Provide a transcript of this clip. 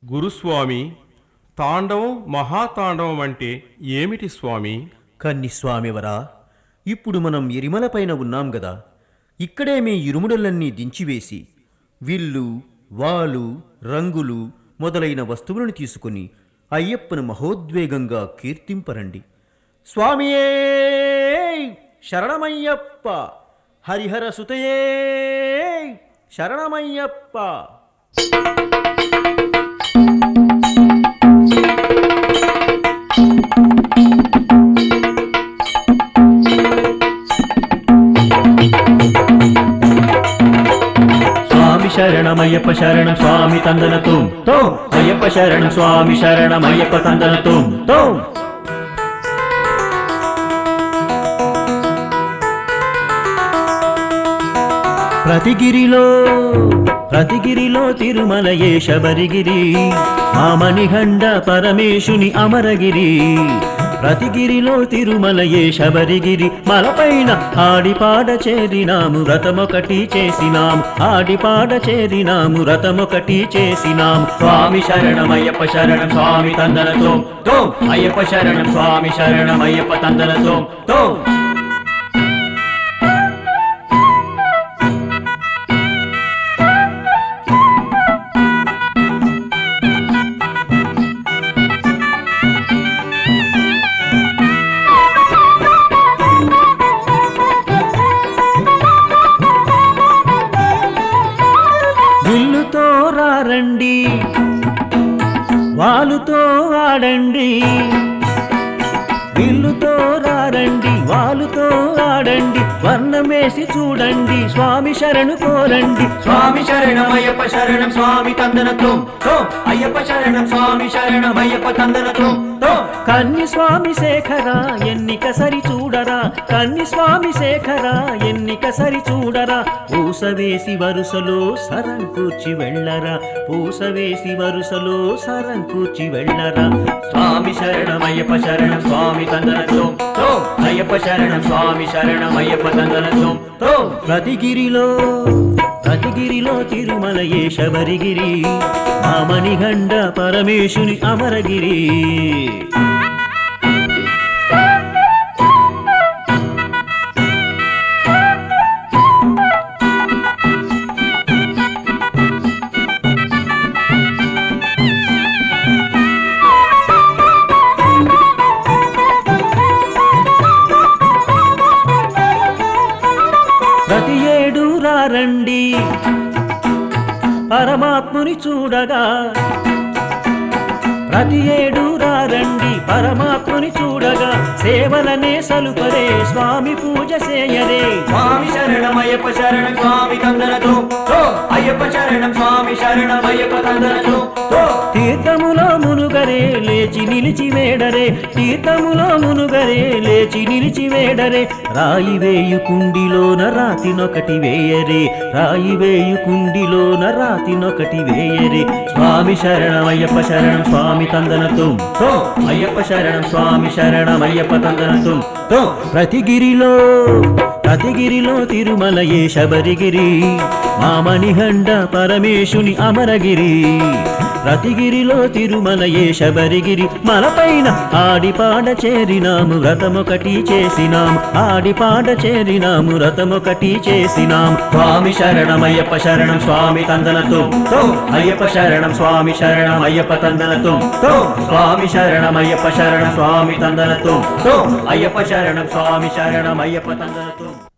గురుస్వామి తాండవం మహాతాండవం అంటే ఏమిటి స్వామి కన్ని స్వామివరా ఇప్పుడు మనం ఎరిమలపైన ఉన్నాం గదా ఇక్కడే మీ ఇరుముడలన్నీ దించివేసి విల్లు వాలు రంగులు మొదలైన వస్తువులను తీసుకుని అయ్యప్పను మహోద్వేగంగా కీర్తింపరండి స్వామియే శరణమయ్యప్ప హరిహర సుతయే శరణమయ్యప్ప స్వామి శరణమయ్యప్ప శరణం స్వామి తందనతుం తో అయ్యప్ప శరణం స్వామి శరణమయ్యప్ప తందనతుం తో ప్రతిగిరిలో ప్రతిగిరిలో తిరుమలయే శబరిగిరి మామణిగండ పరమేశుని అమరగిరి ప్రతిగిరిలో తిరుమలయే శబరిగిరి మలపైన ఆడిపాడ చేరినాము రథమొకటి చేసినాము ఆడిపాడ చేరినాము రథమొకటి చేసినాము స్వామి శరణమయ్యప్ప శరణం స్వామి తందనతో తో అయ్యప్ప శరణం స్వామి శరణం అయ్యప్ప తందనతో తో విల్లుతో రారండి వాలుతో ఆడండి విల్లుతో రారండి వాలుతో ఆడండి వర్ణమేసి చూడండి స్వామి శరణు కోరండి స్వామి శరణం అయ్యప్ప శరణం స్వామి తందనతో అయ్యప్ప శరణం స్వామి శరణం అయ్యప్ప తందనతో కన్ని స్వామి శేఖర ఎన్నిక సరి చూడరా కన్ని స్వామి శేఖర ఎన్నిక సరి చూడరా పూస వేసి వరుసలో సరం కూర్చి వెళ్ళరా పూస వేసి వరుసలో సరం కూర్చి వెళ్ళరా స్వామి శరణం అయ్యప్ప శరణం స్వామి తందనతో తో అయ్యప్ప శరణం స్వామి శరణం అయ్యప్ప తందనతో తో ప్రతిగిరిలో ప్రతిగిరిలో తిరుమలయే శబరిగిరి మామణిగండ పరమేశుని అమరగిరి ప్రతి ఏడు రారండి పరమాత్ముని చూడగా ప్రతి ఏడు రారండి పరమాత్ముని చూడగా సేవలనే సలుపరే స్వామి పూజ చేయరే స్వామి శరణమయ్యప్ప శరణం స్వామి కందనతో అయ్యప్ప శరణం స్వామి శరణమయ్యప్ప కందనతో తీర్థములో మునుగరే లేచి నిలిచి వేడరే తీర్థములో మునుగరే లేచి నిలిచి వేడరే రాయి వేయు కుండిలోన రాతినొకటి వేయరే రాయి వేయు కుండిలోన రాతినొకటి వేయరే స్వామి శరణం అయ్యప్ప శరణం స్వామి తందనతుం తో అయ్యప్ప శరణం స్వామి శరణం అయ్యప్ప తందనతుం తో ప్రతిగిరిలో ప్రతిగిరిలో తిరుమలయే శబరిగిరి మామణిగండ పరమేశుని అమరగిరి ప్రతిగిరిలో తిరుమలయే శబరిగిరి మలపైన ఆడిపాడ చేరినాము వ్రతమొకటి చేసినాము ఆడిపాడ చేరినాము వ్రతమొకటి చేసినాము స్వామి శరణమయ్యప్ప శరణం స్వామి తందనతో తో అయ్యప్ప శరణం స్వామి శరణం అయ్యప్ప తందనతో తో స్వామి శరణమయ్యప్ప శరణం స్వామి తందనతో తో అయ్యప్ప శరణం స్వామి శరణం అయ్యప్ప తందనతో